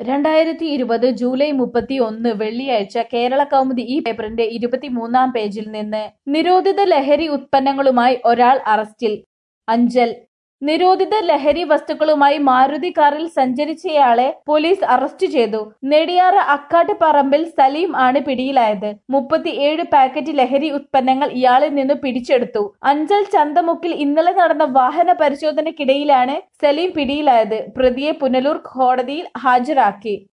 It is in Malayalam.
രണ്ടായിരത്തി ഇരുപത് ജൂലൈ മുപ്പത്തി ഒന്ന് വെള്ളിയാഴ്ച കേരള കൗമുദി ഈ പേപ്പറിന്റെ ഇരുപത്തിമൂന്നാം പേജിൽ നിന്ന് നിരോധിത ലഹരി ഉത്പന്നങ്ങളുമായി ഒരാൾ അറസ്റ്റിൽ അഞ്ചൽ നിരോധിത ലഹരി വസ്തുക്കളുമായി മാരുതി കാറിൽ സഞ്ചരിച്ചയാളെ പോലീസ് അറസ്റ്റ് ചെയ്തു നെടിയാറ് അക്കാട്ട് പറമ്പിൽ സലീം ആണ് പിടിയിലായത് മുപ്പത്തിയേഴ് പാക്കറ്റ് ലഹരി ഉത്പന്നങ്ങൾ ഇയാളിൽ നിന്ന് പിടിച്ചെടുത്തു അഞ്ചൽ ചന്തമുക്കിൽ ഇന്നലെ നടന്ന വാഹന പരിശോധനയ്ക്കിടയിലാണ് സലീം പിടിയിലായത് പ്രതിയെ പുനലൂർ കോടതിയിൽ ഹാജരാക്കി